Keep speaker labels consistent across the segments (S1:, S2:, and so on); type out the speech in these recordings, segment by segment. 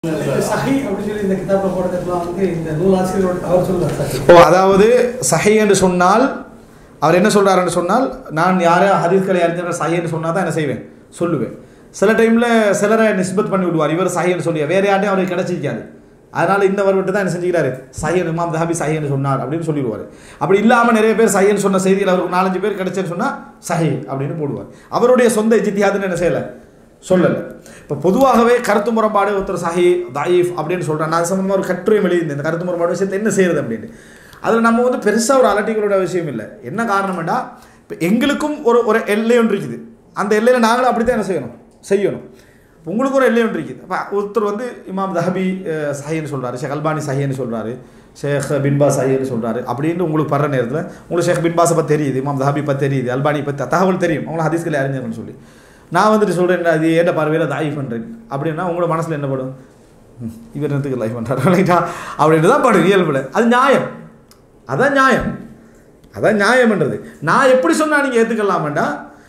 S1: சஹி அப்படின்னு சொல்லி இந்த கிதாப்ல போடுறதுக்குலாம் வந்து இந்த நூலாசிரியரோட அவர் சொல்லுவார் சஹி
S2: ஓ அதாவது சஹி என்று சொன்னால் அவர் என்ன சொல்றாருன்னு சொன்னால் நான் யாரை ஹதீஸ்களை அறிஞர்கள் சஹி என்று சொன்னால் தான் என்ன செய்வேன் சொல்லுவேன் சில டைமில் சிலரை நிஸ்பத் பண்ணி விடுவார் இவர் சஹின்னு சொல்லி வேற யார்ட்டையும் அவருக்கு கிடைச்சிருக்காது அதனால இந்த வருவிட்டு தான் என்ன செஞ்சுக்கிறாரு சஹின் இமாம் தஹாபி சஹின்னு சொன்னார் அப்படின்னு சொல்லிடுவார் அப்படி இல்லாமல் நிறைய பேர் சஹின்னு சொன்ன செய்தியில் அவருக்கு நாலஞ்சு பேர் கிடைச்சேன்னு சொன்னால் சஹி அப்படின்னு போடுவார் அவருடைய சொந்த இஜித்தியாதுன்னு என்ன செய்யலை சொல்லலை இப்போ பொதுவாகவே கருத்து முரண்பாடு ஒருத்தர் சஹி தாயிஃப் அப்படின்னு சொல்கிறேன் நான் அது சம்மந்தமாக ஒரு கட்டுரையும் எழுதியிருந்தேன் இந்த கருத்து முரண்பாடு விஷயத்தை என்ன செய்யறது அப்படின்னு அதில் நம்ம வந்து பெருசாக ஒரு அலட்டிகளோட விஷயம் இல்லை என்ன காரணம்னா இப்போ எங்களுக்கும் ஒரு ஒரு எல்லை ஒன்று இருக்குது அந்த எல்லையில் நாங்களும் அப்படி தான் என்ன செய்யணும் செய்யணும் உங்களுக்கு ஒரு எல்லை ஒன்று இருக்குது அப்போ ஒருத்தர் வந்து இமாம் தஹபி அஹ், சஹின்னு சொல்கிறாரு ஷேக் அல்பானி சஹின்னு சொல்கிறாரு ஷேக் பின்பா சஹின்னு சொல்கிறாரு அப்படின்னு உங்களுக்கு படுற நேரத்தில் உங்களுக்கு ஷேக் பின்பாஸை பற்றி தெரியுது இமாம் தஹபி பற்றி தெரியுது அல்பானி பற்றி தகவல் தெரியும் அவங்களை ஹதீஸ்களை அறிஞர்னு சொல்லி நான் வந்துட்டு சொல்கிறேன் அது ஏட்ட பார்வையில் தாய் பண்ணுறேன் அப்படின்னா உங்களோட மனசில் என்ன படும் ம், இவர் என்னத்துக்கு லைஃப் பண்ணுறாரு ரைட்டா அப்படின்ட்டு தான் படும் இயல்பில் அது நியாயம் அதான் நியாயம் அதான் நியாயம்ன்றது நான் எப்படி சொன்னால் நீங்கள் ஏற்றுக்கலாமண்டா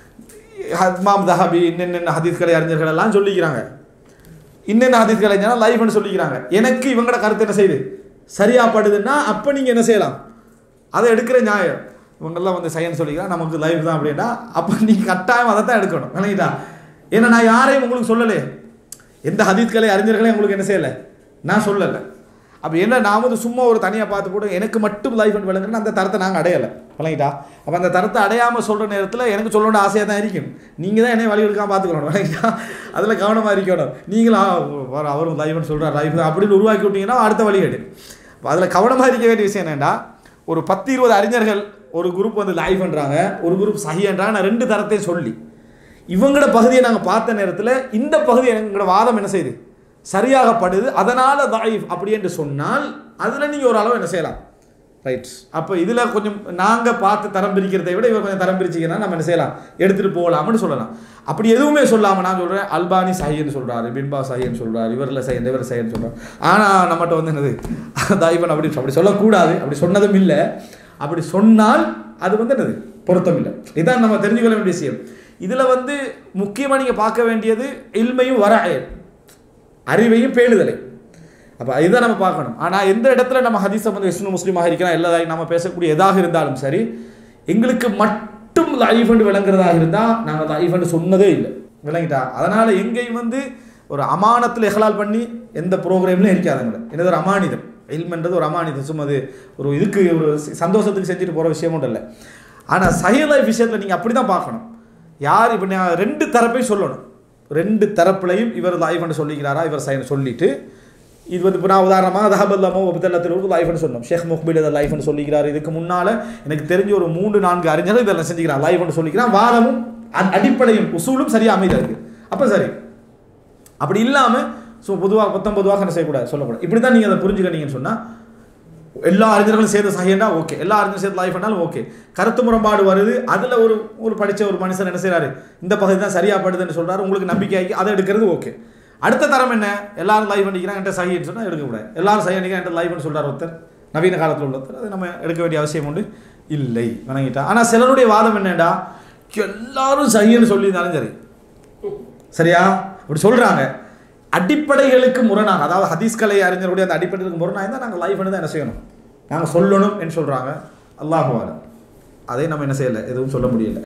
S2: மாம் தஹாபி இன்னென்ன ஹதீஸ்களை அறிஞர்கள் எல்லாம் சொல்லிக்கிறாங்க இன்னென்ன ஹதீஸ்களை அறிஞர்கள் லைஃப்னு சொல்லிக்கிறாங்க எனக்கு இவங்களோட கருத்து என்ன செய்யுது சரியாப்படுதுன்னா அப்போ நீங்கள் என்ன செய்யலாம் அதை எடுக்கிற நியாயம் இவங்கெல்லாம் வந்து சையன் சொல்லிக்கிறா நமக்கு லைஃப் தான் அப்படின்னா அப்போ நீங்கள் கட்டாயம் அதை தான் எடுக்கணும் விளங்கிட்டா ஏன்னா நான் யாரையும் உங்களுக்கு சொல்லலை எந்த ஹதீஸ்களை அறிஞர்களையும் உங்களுக்கு என்ன செய்யலை நான் சொல்லலை அப்போ என்ன நான் வந்து சும்மா ஒரு தனியாக பார்த்து போட்டு எனக்கு மட்டும் லைஃப் அண்ட் விளங்குன்னு அந்த தரத்தை நாங்கள் அடையலை விளங்கிட்டா அப்போ அந்த தரத்தை அடையாமல் சொல்கிற நேரத்தில் எனக்கு சொல்லணும்னு ஆசையாக தான் இருக்கும் நீங்கள் தான் என்னை வழி எடுக்காம பார்த்துக்கணும் விளங்கிட்டா அதில் கவனமாக இருக்கணும் நீங்களும் ஆ, வர அவரும் லைஃப்னு சொல்கிறார் லைஃப் அப்படின்னு உருவாக்கி விட்டீங்கன்னா அடுத்த வழி கேட்டு அப்போ அதில் கவனமாக இருக்க வேண்டிய விஷயம் என்னென்னா ஒரு பத்து இருபது அறிஞர்கள் ஒரு குரூப் வந்து லைஃப்ன்றாங்க ஒரு குரூப் சஹின்றாங்க நான் ரெண்டு தரத்தையும் சொல்லி இவங்களோட பகுதியை நாங்கள் பார்த்த நேரத்தில் இந்த பகுதி எங்களோட வாதம் என்ன செய்யுது சரியாகப்படுது அதனால் தாயிஃப் அப்படி என்று சொன்னால் அதில் நீங்கள் ஒரு அளவு என்ன செய்யலாம் ரைட் அப்போ இதில் கொஞ்சம் நாங்கள் பார்த்து தரம் பிரிக்கிறதை விட இவர் கொஞ்சம் தரம் பிரிச்சிங்கன்னா நம்ம என்ன செய்யலாம் எடுத்துகிட்டு போகலாம்னு சொல்லலாம் அப்படி எதுவுமே சொல்லாமல் நான் சொல்கிறேன் அல்பானி சஹின்னு சொல்கிறாரு பின்பா சஹின்னு சொல்கிறாரு இவரில் சஹின் இவர் சஹின்னு சொல்கிறார் ஆனால் நம்மகிட்ட வந்து என்னது தாயிஃபன் அப்படி அப்படி சொல்லக்கூடாது அப்படி சொன்னதும் இல்லை அப்படி சொன்னால் அது வந்து என்னது பொருத்தம் இல்லை இதான் நம்ம தெரிஞ்சுக்கொள்ள வேண்டிய விஷயம் இதில் வந்து முக்கியமாக நீங்கள் பார்க்க வேண்டியது இல்மையும் வர அறிவையும் பேணுதலை அப்போ இதை நம்ம பார்க்கணும் ஆனால் எந்த இடத்துல நம்ம ஹதீஸை வந்து விஷ்ணு முஸ்லீமாக இருக்கிறோம் எல்லா நம்ம பேசக்கூடிய எதாக இருந்தாலும் சரி எங்களுக்கு மட்டும் லைஃபண்டு விளங்குறதாக இருந்தால் நாங்கள் லைஃபண்டு சொன்னதே இல்லை விளங்கிட்டா அதனால் எங்கேயும் வந்து ஒரு அமானத்தில் எஹலால் பண்ணி எந்த ப்ரோக்ராம்லையும் இருக்காதுங்க என்னது ஒரு அமானிதம் இல்மன்றது ஒரு அமானிதம் சும்மா அது ஒரு இதுக்கு ஒரு சந்தோஷத்துக்கு செஞ்சுட்டு போகிற விஷயமும் இல்லை ஆனால் சஹி லைஃப் விஷயத்தில் நீங்கள் அப்படி தான் பார்க்கணும் யார் இப்போ நான் ரெண்டு தரப்பையும் சொல்லணும் ரெண்டு தரப்புலையும் இவர் லைஃப்னு சொல்லிக்கிறாரா இவர் சைன் சொல்லிட்டு இது வந்து இப்போ நான் உதாரணமாக தஹபல்லாமோ ஒபத்தல்லத்தில் லைஃப்னு சொன்னோம் ஷேக் முஹ்பில் இதை லைஃப்னு சொல்லிக்கிறார் இதுக்கு முன்னால் எனக்கு தெரிஞ்ச ஒரு மூன்று நான்கு அறிஞர்கள் இதெல்லாம் செஞ்சுக்கிறான் லைஃப்னு சொல்லிக்கிறான் வாதமும் அ- அடிப்படையும் உசூலும் சரியாக அமைதியாக இருக்குது அப்போ சரி அப்படி இல்லாமல் ஸோ பொதுவாக மொத்தம் பொதுவாக என்ன செய்யக்கூடாது சொல்லக்கூடாது இப்படி தான் நீங்கள் அதை புரிஞ்சுக்கிட்டீங்கன்னு சொன்னால் எல்லா அறிஞர்களும் சேர்ந்து சஹின்னா ஓகே எல்லா அறிஞரும் சேர்ந்து லைஃப் பண்ணாலும் ஓகே கருத்து முரண்பாடு வருது அதில் ஒரு ஒரு படித்த ஒரு மனுஷன் என்ன செய்றாரு இந்த பகுதி தான் சரியா படுதுன்னு சொல்றாரு உங்களுக்கு நம்பிக்கையாக்கி அதை எடுக்கிறது ஓகே அடுத்த தரம் என்ன எல்லாரும் லைஃப் பண்ணிக்கிறாங்க என்கிட்ட சஹின்னு சொன்னால் எடுக்கக்கூடாது எல்லாரும் சஹி பண்ணிக்கிறாங்க என்கிட்ட லைஃப்னு சொல்றாரு ஒருத்தர் நவீன காலத்தில் உள்ளவர் அது நம்ம எடுக்க வேண்டிய அவசியம் உண்டு இல்லை வணங்கிட்டா ஆனால் சிலருடைய வாதம் என்னடா எல்லாரும் சஹின்னு சொல்லியிருந்தாலும் சரி சரியா அப்படி சொல்றாங்க அடிப்படைகளுக்கு முரணாக அதாவது ஹதீஸ்கலை அறிஞர்களுடைய அந்த அடிப்படைகளுக்கு முரணாக இருந்தால் நாங்கள் லைஃப் தான் என்ன செய்யணும் நாங்கள் சொல்லணும் என்று சொல்றாங்க அல்லாஹுவால அதை நம்ம என்ன செய்யலை எதுவும் சொல்ல முடியல